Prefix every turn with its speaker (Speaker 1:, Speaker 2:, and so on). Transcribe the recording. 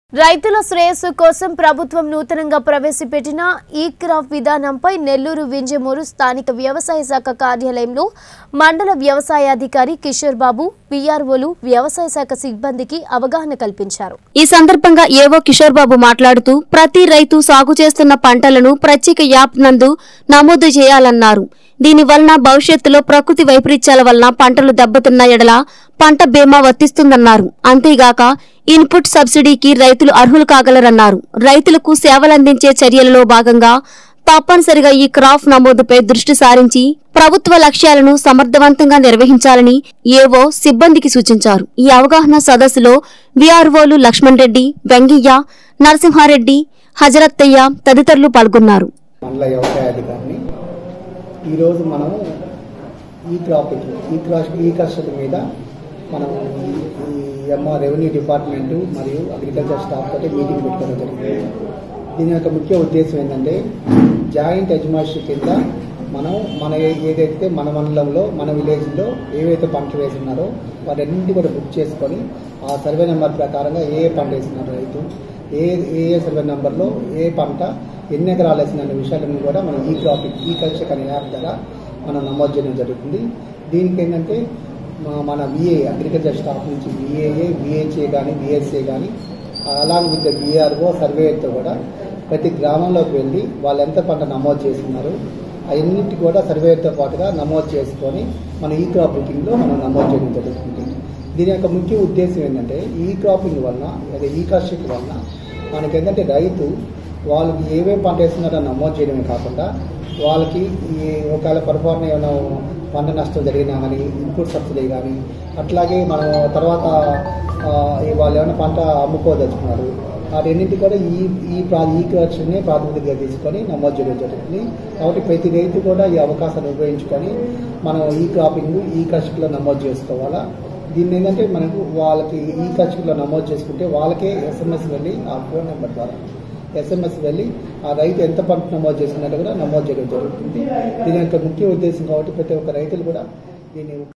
Speaker 1: రైతుల శ్రేయస్సు కోసం ప్రభుత్వం నూతనంగా ప్రవేశపెట్టిన ఈ క్రాప్ విధానంపై నెల్లూరు వింజమూరు స్థానిక వ్యవసాయ శాఖ కార్యాలయంలో మండల వ్యవసాయాధికారి కిషోర్ బాబు విఆర్ఓలు వ్యవసాయ శాఖ సిబ్బందికి అవగాహన కల్పించారు
Speaker 2: ఈ సందర్భంగా ఏవో కిషోర్ బాబు మాట్లాడుతూ ప్రతి రైతు సాగు చేస్తున్న పంటలను ప్రత్యేక యాప్ నందు నమోదు చేయాలన్నారు దీని వలన భవిష్యత్తులో ప్రకృతి వైపరీత్యాల వలన పంటలు దెబ్బతిన్న ఎడల పంట బీమా వర్తిస్తుందన్నారు అంతేగాక ఇన్పుట్ సబ్సిడీకి రైతులు అర్హులు కాగలరన్నారు రైతులకు సేవలందించే చర్యలలో భాగంగా తప్పనిసరిగా ఈ క్రాప్ నమోదుపై దృష్టి సారించి ప్రభుత్వ లక్ష్యాలను సమర్థవంతంగా నిర్వహించాలని ఏవో సిబ్బందికి సూచించారు ఈ అవగాహన సదస్సులో విఆర్ఓలు లక్ష్మణ్ రెడ్డి వెంగయ్య నరసింహారెడ్డి హజరత్తయ్య తదితరులు పాల్గొన్నారు
Speaker 3: మండల వ్యవసాయ అధికారిని ఈరోజు మనము ఈ క్రాప్ ఈ క్రాష్ ఈ కర్షక మీద మనం ఈ- ఈ ఎమ్మ రెవెన్యూ డిపార్ట్మెంటు మరియు అగ్రికల్చర్ స్టాఫ్ తోటి మీటింగ్ పెట్టుకోవడం జరిగింది దీని యొక్క ముఖ్య ఉద్దేశం ఏంటంటే జాయింట్ యజమాని కింద మనం మన ఏ- ఏదైతే మన మండలంలో మన విలేజ్లో ఏవైతే పంటలు వేస్తున్నారో వాటన్నింటి కూడా బుక్ చేసుకొని ఆ సర్వే నెంబర్ ప్రకారంగా ఏ ఏ పంట వేస్తున్నారు రైతు ఏ ఏ ఏ సర్వే నెంబర్లో ఏ పంట ఎన్ని ఎకరాలు వేసిన అనే విషయాలన్నీ కూడా మనం ఈ క్రాపింగ్ ఈ కల్చర్ అనే యాప్ ద్వారా మనం నమోదు చేయడం జరుగుతుంది దీనికి ఏంటంటే మా- మన విఏ అగ్రికల్చర్ స్టాఫ్ నుంచి విఏఏ విహెచ్ఏ కానీ విఎస్ఏ కానీ అలాంగ్ విత్ బీఆర్ఓ సర్వేతో కూడా ప్రతి గ్రామంలోకి వెళ్ళి వాళ్ళు ఎంత పంట నమోదు చేస్తున్నారు అవన్నిటి కూడా సర్వేతో పాటుగా నమోదు చేసుకొని మన ఈ క్రాప్ బుకింగ్లో మనం నమోదు చేయడం జరుగుతుంది దీని యొక్క ముఖ్య ఉద్దేశం ఏంటంటే ఈ క్రాపింగ్ వలన అదే ఈ కర్షక్ వలన మనకి ఏంటంటే రైతు వాళ్ళకి ఏమేమి పంట వేస్తున్నారో నమోదు చేయడమే కాకుండా వాళ్ళకి ఈ ఒకవేళ పొరపాటున ఏమైనా పంట నష్టం జరిగినా కానీ ఇన్పుట్ సబ్సిడీ కానీ అట్లాగే మనం తర్వాత ఆ, ఈ వాళ్ళు ఏమైనా పంట అమ్ముకోదలుచుకున్నారు వాటన్నింటి కూడా ఈ ఈ ప్రా ఈ కర్షన్ని ప్రాతినిధిగా తీసుకొని నమోదు చేయడం జరుగుతుంది కాబట్టి ప్రతి రైతు కూడా ఈ అవకాశాన్ని ఉపయోగించుకొని మనం ఈ క్రాపింగ్ ఈ కర్షకులో నమోదు చేసుకోవాలా దీన్ని ఏంటంటే మనకు వాళ్ళకి ఈ ఖర్చులో నమోదు చేసుకుంటే వాళ్ళకే ఎస్ఎంఎస్ వెళ్ళి ఆ ఫోన్ నెంబర్ ద్వారా ఎస్ఎంఎస్ వెళ్ళి ఆ రైతు ఎంత పంట నమోదు చేసుకున్నట్టు కూడా నమోదు చేయడం జరుగుతుంది దీని యొక్క ముఖ్య ఉద్దేశం కాబట్టి ప్రతి ఒక్క రైతులు కూడా దీన్ని